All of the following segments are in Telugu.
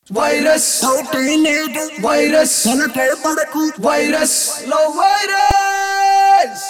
వైరస్ డౌటే లేదు వైరస్ తనకే పడకు వైరస్ లో వైరస్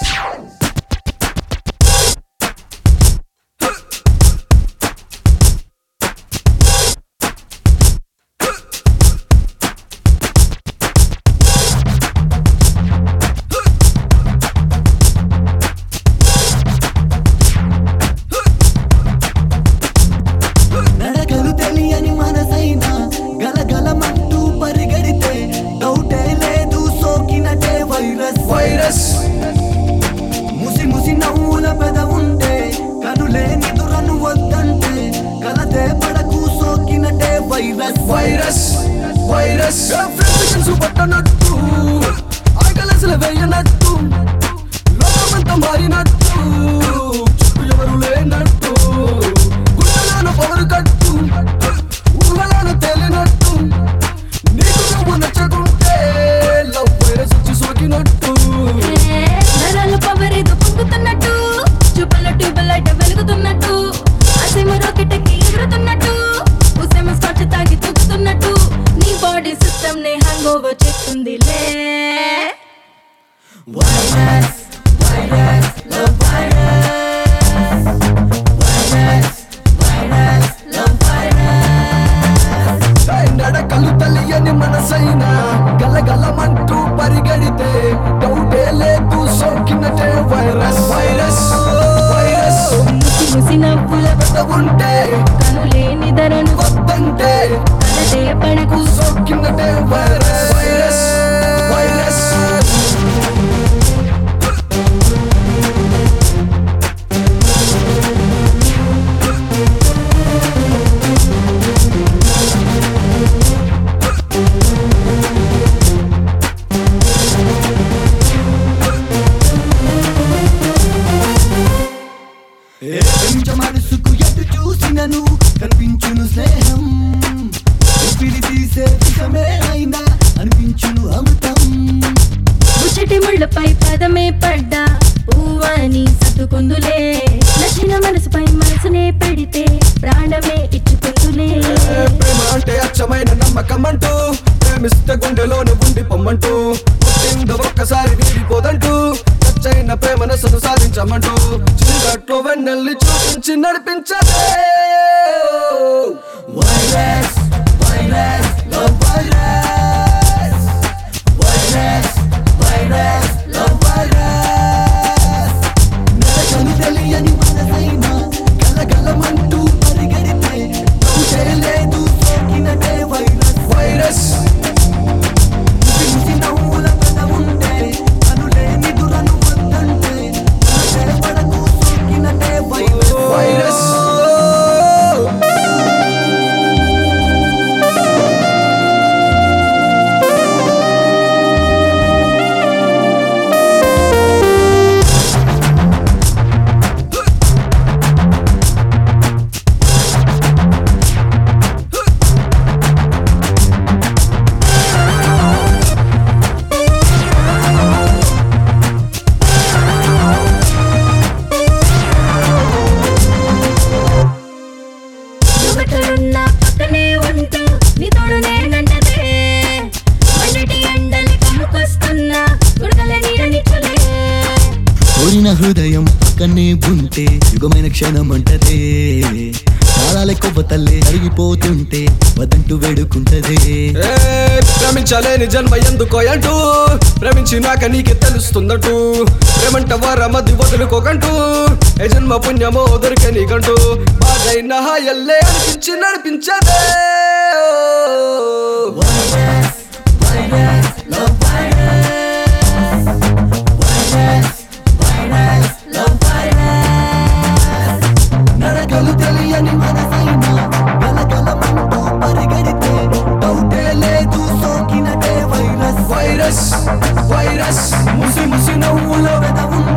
నడకలు తెలియని మనసైనా గలగలమంటూ పరిగెడితే డౌటే లేదు సోకినటే వైరస్ వైరస్ ముసి ముసి నవ్వుల పెద ఉంటే కనులే నిదురను వద్దంటే కలతే పడకు సోకినటే వైరస్ వైరస్ వైరస్ ఫ్రెండ్స్ పట్టనట్టు ఆకలసలు వేయనట్టు లోకమంతా మారినట్టు చుట్టూ ఎవరు లేనట్టు గుండెలను పవరు కట్టు ఊహలను తేలినట్టు నీకు నువ్వు నచ్చకుంటే లవ్ వైరస్ వచ్చి సోకినట్టు నరాలు పవరేదో పొంగుతున్నట్టు చూపల ట్యూబలైట్ వెలుగుతున్నట్టు అసీమ రాకెట్ ఎక్కి ఎగురుతున్నట్టు ఉసేమ స్కాచ్ తాగి తూగుతున్నట్టు నీ బాడీ సిస్టమ్ ని హ్యాంగ్ ఓవర్ చేస్తుందిలే virus virus love virus virus virus love virus నడకలు తెలియని మనసైనా గలగలమంటూ పరిగెడితే డౌటే లేదు సోకినటే వైరస్ వైరస్ వైరస్ ముసి ముసి నవ్వుల పెద్ద ఉంటే కనులేని ధరను వద్దంటే కలదే పడకు సోకినటే వైరస్ వైరస్ వైరస్ పెంచ మనసుకు ఎటు చూసినను కనిపించును స్నేహం ఊపిరి తీసే విషమే అయినా అనిపించును అమృతం ముచ్చటి ముళ్ళపై పదమే పడ్డా ఊవని సర్దుకుందులే నచ్చిన మనసుపై మనసునే పెడితే ప్రాణమే ఇచ్చుకుందులే ప్రేమ అంటే అచ్చమైన నమ్మకం అంటూ ప్రేమిస్తే గుండెలోనే ఉండి పొమ్మంటూ పుట్టిందో ఒక్కసారి వీడిపోదంటూ నచ్చైన ప్రేమనసును సాధించమంటూ చీకట్లో వెన్నెల్లి చూపించి నడిపించదే virus virus love virus virus virus love virus నరకలు తెలియని మనసైనా గలగలమంటూ పరిగెడితే డౌటే లేదు సోకినటే వైరస్ వైరస్ పిలిచి నవ్వుల పెద ఉంటే కనులే నిదురను వద్దంటే కలతే పడకు సోకినటే వైరస్ వైరస్ యువతలున్న పక్కనే ఉంటూ నీ తోడు నేనంటదే మండటి ఎండలు కమ్ముకొస్తున్నా గుడగల నీడనిచ్చులే కోరిన హృదయం పక్కనే ఉంటే యుగమైన క్షణం అంటదే కాలాల కొవ్వతల్లే అరిగిపోతుంటే వదంటూ వేడుకుంటదే ఏ, ప్రేమించలేని జన్మ ఎందుకో అంటూ ప్రేమించినాక నీకే తెలుస్తుందంటూ ప్రేమంట వరమది వదులుకోకంటూ ఏ జన్మ పుణ్యమో దొరికే నీకంటూ బాధైన హాయల్లే అనిపించి నడిపించదే virus virus love virus virus virus love virus నడకలు తెలియని మనసైనా గలగలమంటూ పరిగెడితే డౌటే లేదు సోకినటే వైరస్ వైరస్ వైరస్ ముసి ముసి నవ్వుల వెద ఉంటే